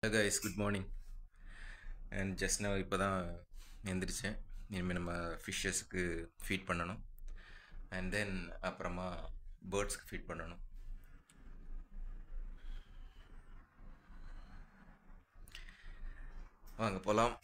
guys good morning and just நான் இப்போ தான் எந்திரிச்சேன் இனிமேல் நம்ம ஃபிஷ்ஷஸ்க்கு ஃபீட் பண்ணணும் அண்ட் தென் அப்புறமா பேர்ட்ஸ்க்கு ஃபீட் பண்ணணும் வாங்க போகலாம்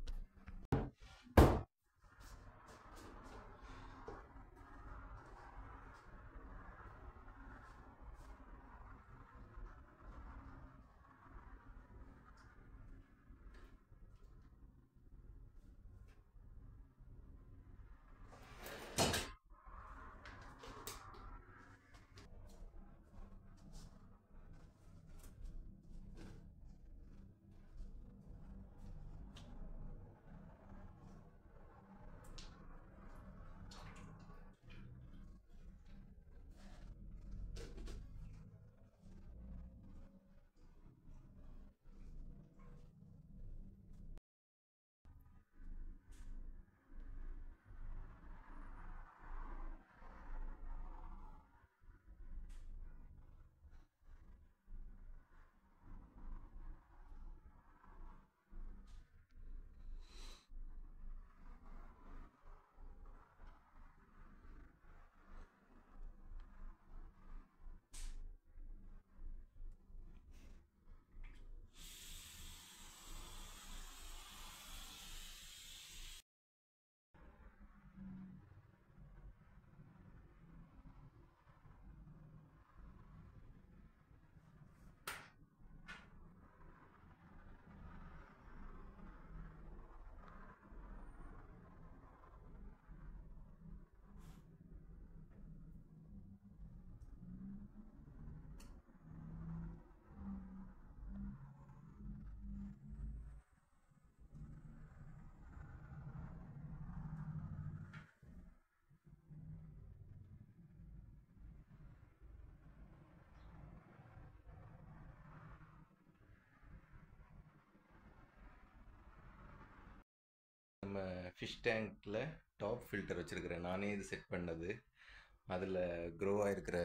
நம்ம ஃபிஷ் டேங்க்கில் டாப் ஃபில்டர் வச்சுருக்கிறேன் நானே இது செட் பண்ணது அதில் க்ரோ ஆகிருக்கிற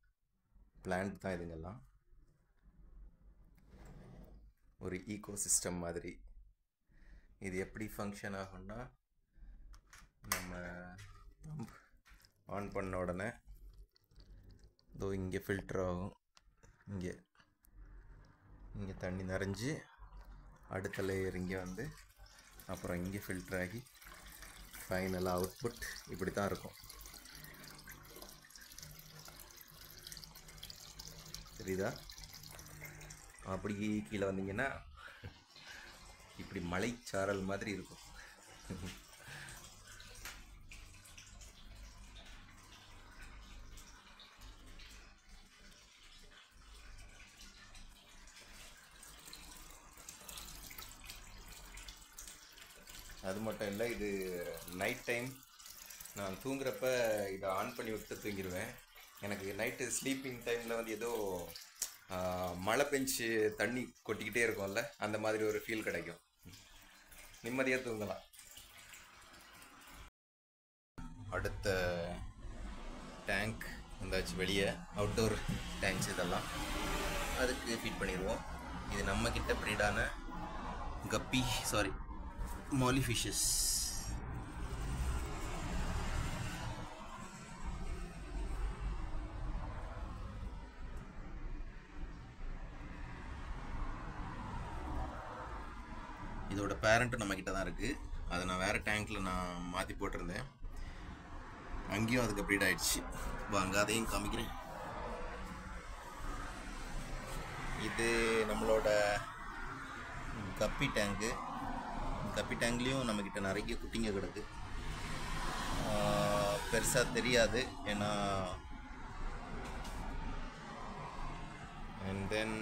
பிளான்ட் தான் இதுங்கெல்லாம் ஒரு ஈகோ சிஸ்டம் மாதிரி இது எப்படி ஃபங்க்ஷன் ஆகும்னா நம்ம பம்ப் ஆன் பண்ண உடனே இதோ இங்கே ஃபில்டர் ஆகும் இங்கே இங்கே தண்ணி நிறைஞ்சு அடுத்த லேயர் இங்கே வந்து அப்புறம் இங்கே ஃபில்டர் ஆகி ஃபைனலாக அவுட்புட் இப்படி தான் இருக்கும் தெரியுதா அப்படி கீழே வந்தீங்கன்னா இப்படி மலைச்சாரல் மாதிரி இருக்கும் அது மட்டும் இல்லை இது நைட் டைம் நான் தூங்குறப்ப இதை ஆன் பண்ணி விட்டு தூங்கிடுவேன் எனக்கு நைட்டு ஸ்லீப்பிங் டைமில் வந்து ஏதோ மழை பெஞ்சு தண்ணி கொட்டிக்கிட்டே இருக்கும்ல அந்த மாதிரி ஒரு ஃபீல் கிடைக்கும் நிம்மதியாக தூங்கலாம் அடுத்த டேங்க் வந்தாச்சு வெளியே அவுட்டோர் டேங்க்ஸ் இதெல்லாம் அதுக்கு ஃபீட் பண்ணிடுவோம் இது நம்ம கிட்ட ப்ரீடான கப்பி சாரி molly fishes இதோட பேரண்ட்டும் நம்ம கிட்ட தான் இருக்குது அதை நான் வேறு டேங்க்கில் நான் மாற்றி போட்டிருந்தேன் அங்கேயும் அதுக்கு ப்ரீட் ஆயிடுச்சு வாங்க அதையும் காமிக்கிறேன் இது நம்மளோட கப்பி டேங்கு கப்பி டேங்க்லேயும் நம்மக்கிட்ட நிறைய குட்டிங்க கிடக்கு பெருசாக தெரியாது ஏன்னா அண்ட் தென்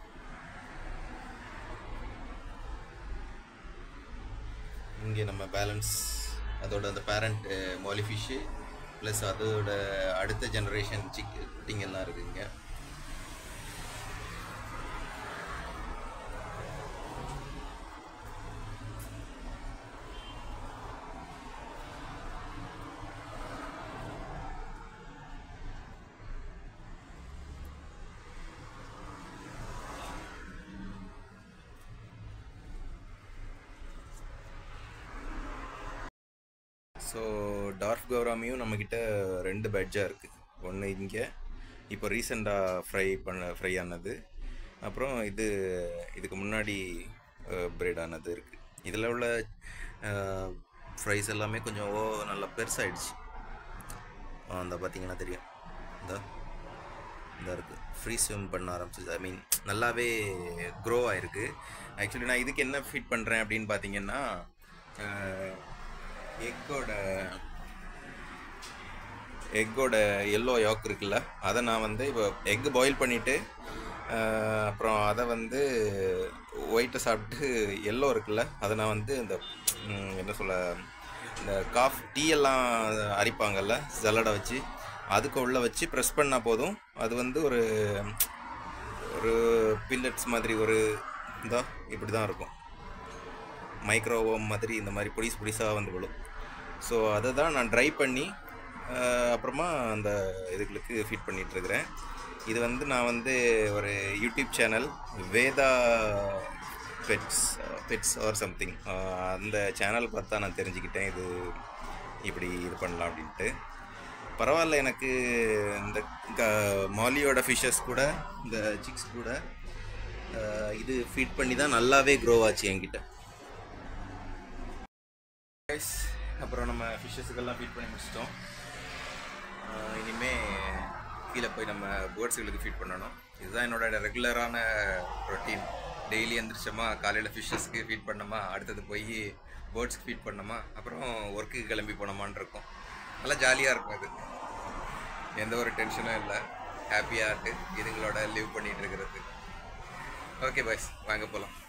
இங்கே நம்ம பேலன்ஸ் அதோட அந்த பேரண்ட் மோலி ஃபிஷ்ஷு ப்ளஸ் அதோட அடுத்த ஜெனரேஷன் சிக் குட்டிங்கெல்லாம் இருக்குங்க ஸோ டார்ஃப் கௌராமியும் நம்மக்கிட்ட ரெண்டு பேட்ஜாக இருக்குது ஒன்று இங்கே இப்போ ரீசெண்டாக ஃப்ரை பண்ண ஃப்ரை ஆனது அப்புறம் இது இதுக்கு முன்னாடி பிரெட் ஆனது இருக்குது இதில் உள்ள ஃப்ரைஸ் எல்லாமே கொஞ்சம் ஓ நல்லா பெருசாகிடுச்சு அந்த பார்த்தீங்கன்னா தெரியும் இந்த இந்த இருக்குது ஃப்ரீ ஸ்விம் பண்ண ஆரம்பிச்சிச்சு ஐ மீன் நல்லாவே க்ரோ ஆயிருக்கு ஆக்சுவலி நான் இதுக்கு என்ன ஃபீட் பண்ணுறேன் அப்படின்னு பார்த்தீங்கன்னா எக்கோட எக்கோட எல்லோ யாக் இருக்குல்ல அதை நான் வந்து இப்போ எக்கு பாயில் பண்ணிவிட்டு அப்புறம் அதை வந்து ஒயிட்டை சாப்பிட்டு எல்லோ இருக்குல்ல அதை நான் வந்து இந்த ம், என்ன சொல்ல இந்த காஃப் டீ எல்லாம் அரிப்பாங்கல்ல ஜல்லடை வச்சு அதுக்கு உள்ளே வச்சு ப்ரெஸ் பண்ணால் போதும் அது வந்து ஒரு ஒரு பில்லட்ஸ் மாதிரி ஒரு இதா இப்படி தான் இருக்கும் மைக்ரோவோம் மாதிரி இந்த மாதிரி பொடிஸ் பொடிசாக வந்து விழும் ஸோ அதை தான் நான் ட்ரை பண்ணி ஆஹ், அப்புறமா அந்த இதுகளுக்கு ஃபீட் பண்ணிகிட்ருக்கிறேன் இது வந்து நான் வந்து ஒரு YouTube channel Veda pets pets or something அந்த சேனல் பார்த்து தான் நான் தெரிஞ்சுக்கிட்டேன் இது இப்படி இது பண்ணலாம் அப்படின்ட்டு பரவாயில்ல எனக்கு இந்த க- மாலியோட ஃபிஷ்ஷஸ் கூட இந்த சிக்ஸ் கூட ஆஹ், இது ஃபீட் பண்ணி தான் நல்லாவே க்ரோ ஆச்சு என்கிட்ட கைஸ் அப்புறம் நம்ம ஃபிஷ்ஷஸுக்கெல்லாம் ஃபீட் பண்ணி முடிச்சிட்டோம் ஆஹ் இனிமே கீழே போய் நம்ம பேர்ட்ஸுகளுக்கு ஃபீட் பண்ணணும் இதுதான் என்னோட ரெகுலரான ரொட்டீன் டெய்லி எந்திரிச்சோமா காலையில் ஃபிஷ்ஷஸ்க்கு ஃபீட் பண்ணோமா அடுத்தது போய் பேர்ட்ஸ்க்கு ஃபீட் பண்ணோமா அப்புறம் ஒர்க்குக்கு கிளம்பி போனோமான்னு இருக்கும் நல்லா ஜாலியாக இருக்கும் இது எந்த ஒரு டென்ஷனும் இல்லை ஹாப்பியாக இருக்கு இதுங்களோட லிவ் பண்ணிட்டு இருக்கிறது ஓகே பாய்ஸ் வாங்க போகலாம்